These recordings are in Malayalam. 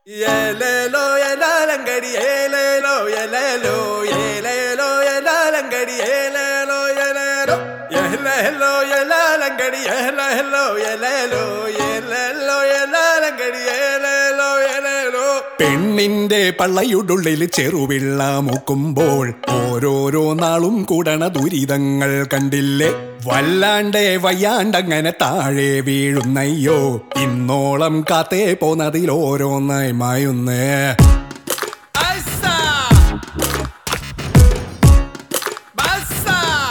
ഏലേലോ എലാലങ്കടി ഏലേലോ എലേലോ ഏലേലോ എലാലങ്കടി ഏലേലോ എലേലോ ഏലേലോ എലാലങ്കടി ഏലേലോ എലേലോ ഏലേലോ എലാലങ്കടി ഏലേലോ എലേലോ പെണ്ണിന്റെ പള്ളയുടുള്ളിൽ ചെറുവിള്ള മുക്കുമ്പോൾ ഓരോരോ നാളും കൂടണ ദുരിതങ്ങൾ കണ്ടില്ലേ വല്ലാണ്ടേ വയ്യാണ്ടങ്ങനെ താഴെ വീഴുന്നയ്യോ ഇന്നോളം കാത്തേ പോന്നതിൽ ഓരോന്നായി മായുന്നേ ഐസ ബസ്സ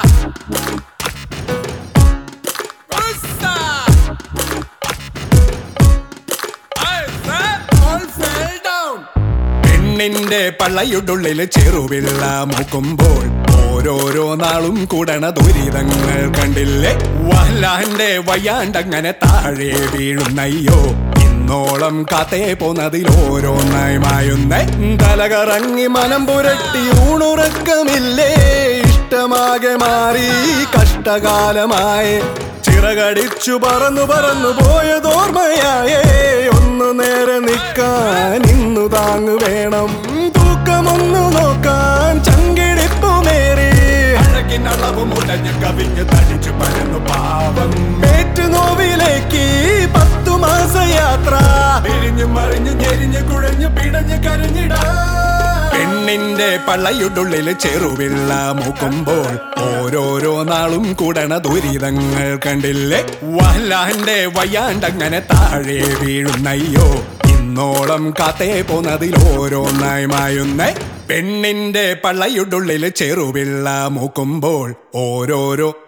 ഉസ്സ ഐസ ഓൾ ഫെൽ ഡൗൺ പെണ്ണിന്റെ പള്ളയുടുള്ളിൽ ചെറുവിള്ള മുക്കുമ്പോൾ ഓരോരോ നാളും കൂടണ ദുരിതങ്ങൾ കണ്ടില്ലേ വല്ലാണ്ടേ വയ്യാണ്ടങ്ങനെ താഴെ വീഴുന്നയ്യോ ഇന്നോളം കാത്തേ പോന്നതിൽ ഓരോന്നായി മായുന്നേ തലകറങ്ങി മനം പുരട്ടി ഊണുറക്കമില്ലേ ഇഷ്ടമാകെ മാറി കഷ്ടകാലമായി ചിറകടിച്ചു പറന്നു പറന്നു പോയതോർമ്മയായേ ഒന്ന് നേരെ നിൽക്കാൻ ഇന്നു താങ്ങു വേണം തൂക്കമൊന്നു നോക്കാൻ ചങ്കിടിപ്പുമേറി അഴകിനളവ് മുടഞ്ഞ് കവിഞ്ഞ് തടിച്ചു പരന്നു പാവം നോവിലേക്ക് പത്തു മാസ യാത്ര പിരിഞ്ഞു മറിഞ്ഞു ഞെരിഞ്ഞു കുഴഞ്ഞു പിടഞ്ഞു കരഞ്ഞിടാ പെണ്ണിന്റെ പള്ളയുടുള്ളിൽ ചെറുവിള്ള മൂക്കുമ്പോൾ ഓരോരോ നാളും കൂടണ ദുരിതങ്ങൾ കണ്ടില്ലേ വല്ലാണ്ടേ വയ്യാണ്ടങ്ങനെ താഴെ വീഴുന്നയ്യോ ഇന്നോളം കാത്തേ പോന്നതിൽ ഓരോന്നായി മായുന്നേ പെണ്ണിന്റെ പള്ളയുടുള്ളിൽ ചെറുവിള്ള മൂക്കുമ്പോൾ ഓരോരോ